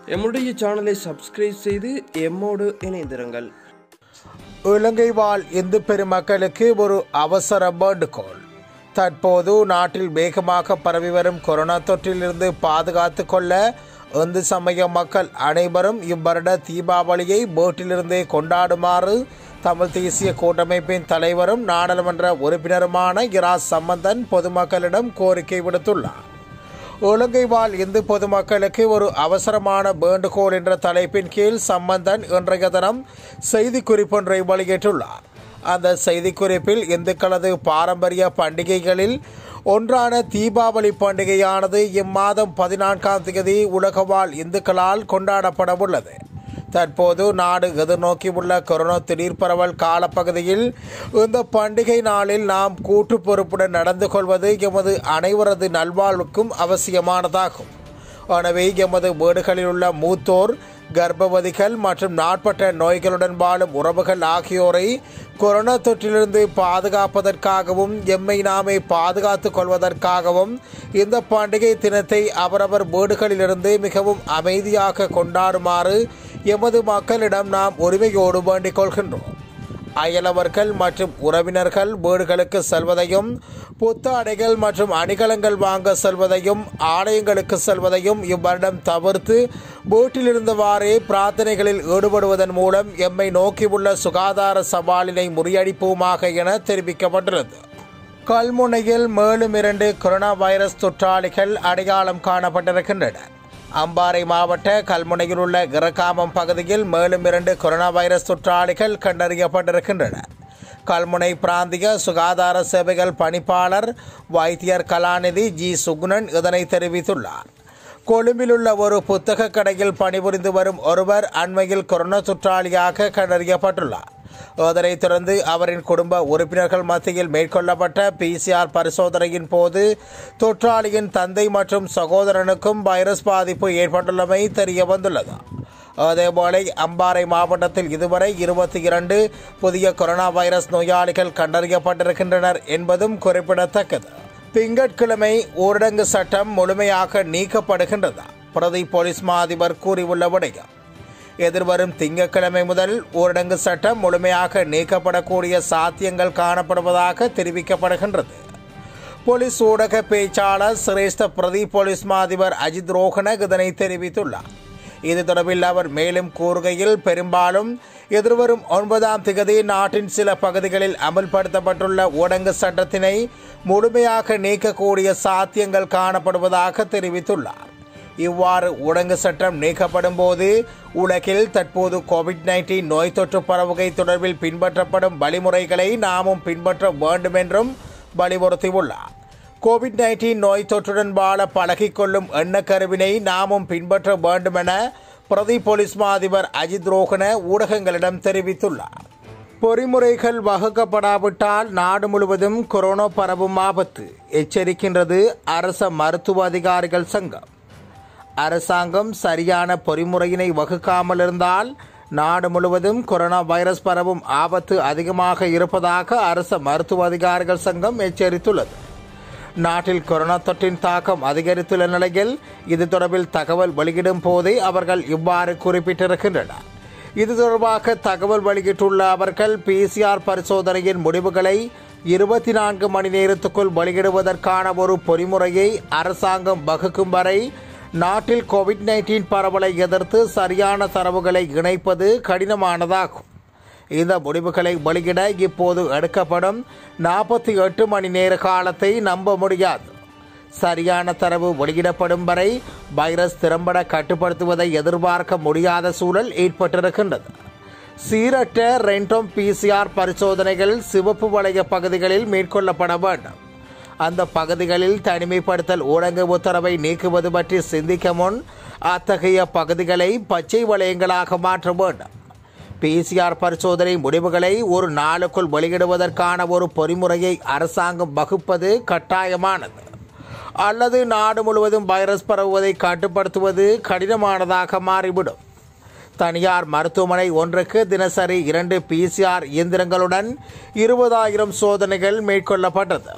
எம்முடைய சேனலை சப்ஸ்கிரைப் செய்து எம்மோடு இணைந்திருங்கள் இலங்கை வாழ் இந்து பெருமக்களுக்கு ஒரு அவசர வேண்டுகோள் தற்போது நாட்டில் வேகமாக பரவி வரும் கொரோனா தொற்றிலிருந்து பாதுகாத்து கொள்ள இந்து சமய மக்கள் அனைவரும் இவ்வருட தீபாவளியை வீட்டிலிருந்தே கொண்டாடுமாறு தமிழ் தேசிய கூட்டமைப்பின் தலைவரும் நாடாளுமன்ற உறுப்பினருமான இரா சம்பந்தன் பொதுமக்களிடம் கோரிக்கை விடுத்துள்ளார் இலங்கை வாழ் இந்து பொதுமக்களுக்கு ஒரு அவசரமான வேண்டுகோள் என்ற தலைப்பின் கீழ் சம்பந்தன் இன்றைய தினம் செய்திக்குறிப்பொன்றை வெளியிட்டுள்ளார் அந்த செய்திக்குறிப்பில் இந்துக்களது பாரம்பரிய பண்டிகைகளில் ஒன்றான தீபாவளி பண்டிகையானது இம்மாதம் பதினான்காம் தேதி உலகவாழ் இந்துக்களால் கொண்டாடப்பட உள்ளது தற்போது நாடு எதிர்நோக்கியுள்ள கொரோனா திடீர் பரவல் காலப்பகுதியில் இந்த பண்டிகை நாளில் நாம் கூட்டு பொறுப்புடன் நடந்து கொள்வது எமது அனைவரது நல்வாழ்வுக்கும் அவசியமானதாகும் எனவே எமது வீடுகளில் உள்ள மூத்தோர் கர்ப்பவதிகள் மற்றும் நாட்பட்ட நோய்களுடன் வாழும் உறவுகள் ஆகியோரை கொரோனா தொற்றிலிருந்து பாதுகாப்பதற்காகவும் எம்மை நாமே பாதுகாத்துக் கொள்வதற்காகவும் இந்த பண்டிகை தினத்தை அவரவர் வீடுகளிலிருந்து மிகவும் அமைதியாக கொண்டாடுமாறு எமது மக்களிடம் நாம் உரிமையோடு வேண்டிக் கொள்கின்றோம் அயலவர்கள் மற்றும் உறவினர்கள் வீடுகளுக்கு செல்வதையும் புத்தாடைகள் மற்றும் அணிகலன்கள் வாங்க செல்வதையும் ஆலயங்களுக்கு செல்வதையும் இவ்வருடம் தவிர்த்து வீட்டிலிருந்தவாறே பிரார்த்தனைகளில் ஈடுபடுவதன் மூலம் எம்மை நோக்கியுள்ள சுகாதார சவாலினை முறியடிப்போமாக என தெரிவிக்கப்பட்டுள்ளது கல்முனையில் மேலும் இரண்டு கொரோனா வைரஸ் தொற்றாளிகள் அடையாளம் காணப்பட்டிருக்கின்றனர் அம்பாறை மாவட்ட கல்முனையில் உள்ள கிரகாமம் பகுதியில் மேலும் இரண்டு கொரோனா வைரஸ் தொற்றாளிகள் கண்டறியப்பட்டிருக்கின்றன கல்முனை பிராந்திய சுகாதார சேவைகள் பணிப்பாளர் வைத்தியர் கலாநிதி ஜி சுகுணன் இதனை தெரிவித்துள்ளார் கொழும்பில் உள்ள ஒரு புத்தக கடையில் பணிபுரிந்து வரும் ஒருவர் அண்மையில் கொரோனா தொற்றாளியாக கண்டறியப்பட்டுள்ளார் அதனைத் தொடர்ந்து அவரின் குடும்ப உறுப்பினர்கள் மத்தியில் மேற்கொள்ளப்பட்ட பிசிஆர் பரிசோதனையின் போது தொற்றாளியின் தந்தை மற்றும் சகோதரனுக்கும் வைரஸ் பாதிப்பு ஏற்பட்டுள்ளமை தெரிய வந்துள்ளது அதேபோல அம்பாறை மாவட்டத்தில் இதுவரை இருபத்தி இரண்டு புதிய கொரோனா வைரஸ் நோயாளிகள் கண்டறியப்பட்டிருக்கின்றனர் என்பதும் குறிப்பிடத்தக்கது திங்கட்கிழமை ஊரடங்கு சட்டம் முழுமையாக நீக்கப்படுகின்றது பிரதி போலீஸ் மா அதிபர் கூறியுள்ள விடயம் எதிர்வரும் திங்கட்கிழமை முதல் ஊரடங்கு சட்டம் முழுமையாக நீக்கப்படக்கூடிய சாத்தியங்கள் காணப்படுவதாக தெரிவிக்கப்படுகின்றது போலீஸ் ஊடக பேச்சாளர் சிரேஷ்ட பிரதி போலீஸ் மா அதிபர் அஜித் ரோஹன இதனை தெரிவித்துள்ளார் இது தொடர்பில் அவர் மேலும் கூறுகையில் பெரும்பாலும் எதிர்வரும் ஒன்பதாம் திகதி நாட்டின் சில பகுதிகளில் அமல்படுத்தப்பட்டுள்ள ஊடக சட்டத்தினை முழுமையாக நீக்கக்கூடிய சாத்தியங்கள் காணப்படுவதாக தெரிவித்துள்ளார் இவ்வாறு ஊடக சட்டம் நீக்கப்படும் போது உலகில் தற்போது கோவிட் நைன்டீன் நோய் தொற்று பரவுகை தொடர்பில் பின்பற்றப்படும் வழிமுறைகளை நாமும் பின்பற்ற வேண்டும் என்றும் வலியுறுத்தியுள்ளார் கோவிட் நைன்டீன் நோய் தொற்றுடன் வாழ பழகிக்கொள்ளும் எண்ணக்கருவினை நாமும் பின்பற்ற வேண்டுமென பிரதி போலீஸ் மா அதிபர் அஜித் ரோஹன ஊடகங்களிடம் தெரிவித்துள்ளார் பொறிமுறைகள் வகுக்கப்படாவிட்டால் நாடு முழுவதும் கொரோனா பரவும் ஆபத்து எச்சரிக்கின்றது அரச மருத்துவ அதிகாரிகள் சங்கம் அரசாங்கம் சரியான பொறிமுறையினை வகுக்காமல் இருந்தால் நாடு முழுவதும் கொரோனா வைரஸ் பரவும் ஆபத்து அதிகமாக இருப்பதாக அரச மருத்துவ அதிகாரிகள் சங்கம் எச்சரித்துள்ளது நாட்டில் கொரோனா தொற்றின் தாக்கம் அதிகரித்துள்ள நிலையில் இது தொடர்பில் தகவல் வெளியிடும் போதே அவர்கள் இவ்வாறு குறிப்பிட்டிருக்கின்றனர் இது தொடர்பாக தகவல் வெளியிட்டுள்ள அவர்கள் பிசிஆர் பரிசோதனையின் முடிவுகளை இருபத்தி நான்கு மணி நேரத்துக்குள் வெளியிடுவதற்கான ஒரு பொறிமுறையை அரசாங்கம் வகுக்கும் வரை நாட்டில் கோவிட் நைன்டீன் பரவலை எதிர்த்து சரியான தரவுகளை இணைப்பது கடினமானதாகும் இந்த முடிவுகளை வெளியிட இப்போது எடுக்கப்படும் நாற்பத்தி எட்டு மணி நேர காலத்தை நம்ப முடியாது சரியான தரவு வெளியிடப்படும் வரை வைரஸ் திறம்பட கட்டுப்படுத்துவதை எதிர்பார்க்க முடியாத சூழல் ஏற்பட்டிருக்கின்றது சீரற்ற ரெண்டோம் பிசிஆர் பரிசோதனைகள் சிவப்பு வளைய பகுதிகளில் மேற்கொள்ளப்பட வேண்டும் அந்த பகுதிகளில் தனிமைப்படுத்தல் ஊடக உத்தரவை நீக்குவது பற்றி சிந்திக்க முன் அத்தகைய பகுதிகளை பச்சை வளையங்களாக மாற்ற வேண்டும் பிசிஆர் பரிசோதனை முடிவுகளை ஒரு நாளுக்குள் வெளியிடுவதற்கான ஒரு பொறிமுறையை அரசாங்கம் வகுப்பது கட்டாயமானது அல்லது நாடு முழுவதும் வைரஸ் பரவுவதை கட்டுப்படுத்துவது கடினமானதாக மாறிவிடும் தனியார் மருத்துவமனை ஒன்றுக்கு தினசரி இரண்டு பிசிஆர் இயந்திரங்களுடன் இருபதாயிரம் சோதனைகள் மேற்கொள்ளப்பட்டது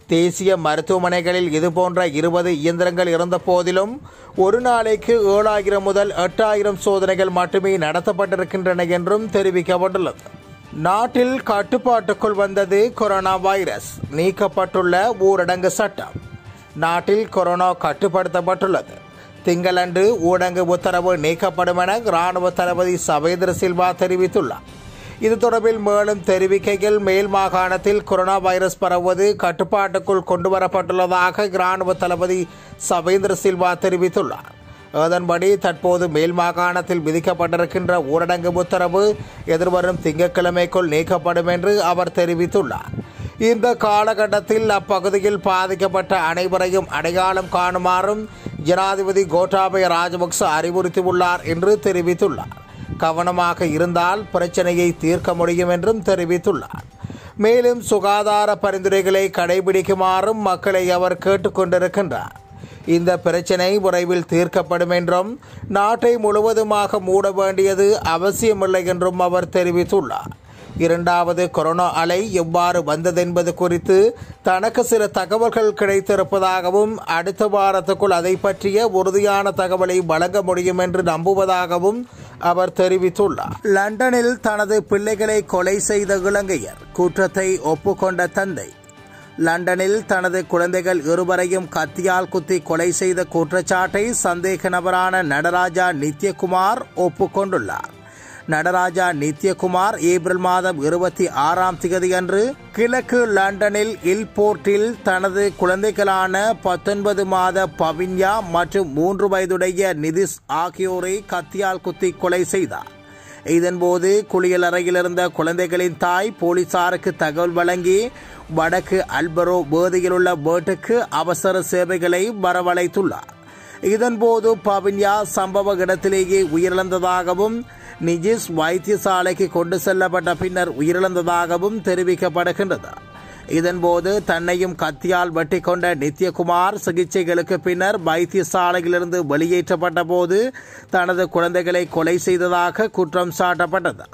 தேசிய மருத்துவமனைகளில் இதுபோன்ற இருபது இயந்திரங்கள் இருந்த போதிலும் ஒரு நாளைக்கு ஏழாயிரம் முதல் எட்டாயிரம் சோதனைகள் மட்டுமே நடத்தப்பட்டிருக்கின்றன என்றும் தெரிவிக்கப்பட்டுள்ளது நாட்டில் கட்டுப்பாட்டுக்குள் வந்தது கொரோனா வைரஸ் நீக்கப்பட்டுள்ள ஊரடங்கு சட்டம் நாட்டில் கொரோனா கட்டுப்படுத்தப்பட்டுள்ளது திங்களன்று ஊடக உத்தரவு நீக்கப்படும் என இராணுவ தளபதி சவேந்திர சில்வா தெரிவித்துள்ளார் இது தொடர்பில் மேலும் தெரிவிக்கையில் மேல் மாகாணத்தில் கொரோனா வைரஸ் பரவுவது கட்டுப்பாட்டுக்குள் கொண்டுவரப்பட்டுள்ளதாக இராணுவ தளபதி சவேந்திர சில்வா தெரிவித்துள்ளார் அதன்படி தற்போது மேல் மாகாணத்தில் விதிக்கப்பட்டிருக்கின்ற ஊரடங்கு உத்தரவு எதிர்வரும் திங்கட்கிழமைக்குள் நீக்கப்படும் என்று அவர் தெரிவித்துள்ளார் இந்த காலகட்டத்தில் அப்பகுதியில் பாதிக்கப்பட்ட அனைவரையும் அடையாளம் காணுமாறும் ஜனாதிபதி கோட்டாபய ராஜபக்ச அறிவுறுத்தியுள்ளார் என்று தெரிவித்துள்ளார் கவனமாக இருந்தால் பிரச்சனையை தீர்க்க முடியும் என்றும் தெரிவித்துள்ளார் மேலும் சுகாதார பரிந்துரைகளை கடைபிடிக்குமாறும் மக்களை அவர் கேட்டுக்கொண்டிருக்கின்றார் இந்த பிரச்சினை விரைவில் தீர்க்கப்படும் என்றும் நாட்டை முழுவதுமாக மூட வேண்டியது அவசியமில்லை என்றும் அவர் தெரிவித்துள்ளார் இரண்டாவது கொரோனா அலை எவ்வாறு வந்ததென்பது குறித்து தனக்கு சில தகவல்கள் கிடைத்திருப்பதாகவும் அடுத்த வாரத்துக்குள் அதை பற்றிய உறுதியான தகவலை வழங்க முடியும் என்று நம்புவதாகவும் அவர் தெரிவித்துள்ளார் லண்டனில் தனது பிள்ளைகளை கொலை செய்த இலங்கையர் குற்றத்தை ஒப்புக்கொண்ட தந்தை லண்டனில் தனது குழந்தைகள் இருவரையும் கத்தியால் குத்தி கொலை செய்த குற்றச்சாட்டை சந்தேக நபரான நடராஜா நித்யகுமார் ஒப்புக்கொண்டுள்ளார் நடராஜா நித்யகுமார் ஏப்ரல் மாதம் இருபத்தி ஆறாம் திகதி அன்று கிழக்கு லண்டனில் இல்போர்ட்டில் தனது குழந்தைகளான பத்தொன்பது மாத பவின்யா மற்றும் மூன்று வயதுடைய நிதிஷ் ஆகியோரை கத்தியால் குத்தி கொலை செய்தார் இதன்போது குளியலறையில் இருந்த குழந்தைகளின் தாய் போலீசாருக்கு தகவல் வழங்கி வடக்கு அல்பரோ வேதியிலுள்ள வீட்டுக்கு அவசர சேவைகளை வரவழைத்துள்ளார் இதன்போது பவின்யா சம்பவ இடத்திலேயே உயிரிழந்ததாகவும் நிஜிஸ் வைத்தியசாலைக்கு கொண்டு செல்லப்பட்ட பின்னர் உயிரிழந்ததாகவும் தெரிவிக்கப்படுகின்றது இதன்போது தன்னையும் கத்தியால் வெட்டி கொண்ட நித்யகுமார் சிகிச்சைகளுக்கு பின்னர் வைத்தியசாலையிலிருந்து வெளியேற்றப்பட்ட போது தனது குழந்தைகளை கொலை செய்ததாக குற்றம் சாட்டப்பட்டது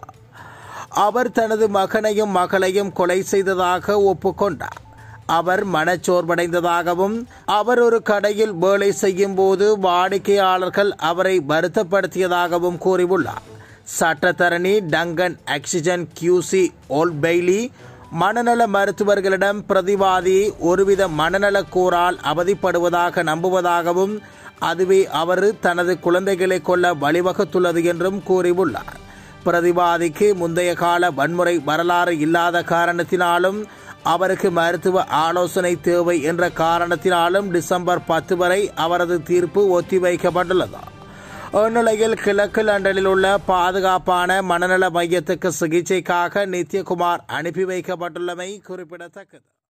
அவர் தனது மகனையும் மகளையும் கொலை செய்ததாக ஒப்புக்கொண்டார் அவர் மனச்சோர்வடைந்ததாகவும் அவர் ஒரு கடையில் வேலை செய்யும் போது வாடிக்கையாளர்கள் அவரை வருத்தப்படுத்தியதாகவும் கூறியுள்ளார் சட்டத்தரணி டங்கன் ஆக்சிஜன் கியூசி ஓல்பெய்லி மனநல மருத்துவர்களிடம் பிரதிவாதி ஒருவித மனநலக்கூறால் அவதிப்படுவதாக நம்புவதாகவும் அதுவே அவர் தனது குழந்தைகளை கொல்ல வழிவகுத்துள்ளது என்றும் கூறியுள்ளார் பிரதிவாதிக்கு முந்தைய கால வன்முறை வரலாறு இல்லாத காரணத்தினாலும் அவருக்கு மருத்துவ ஆலோசனை தேவை என்ற காரணத்தினாலும் டிசம்பர் பத்து வரை அவரது தீர்ப்பு ஒத்திவைக்கப்பட்டுள்ளது இந்நிலையில் கிழக்கு லண்டனில் உள்ள பாதுகாப்பான மனநல மையத்துக்கு சிகிச்சைக்காக நித்யகுமார் அனுப்பி வைக்கப்பட்டுள்ளமை குறிப்பிடத்தக்கது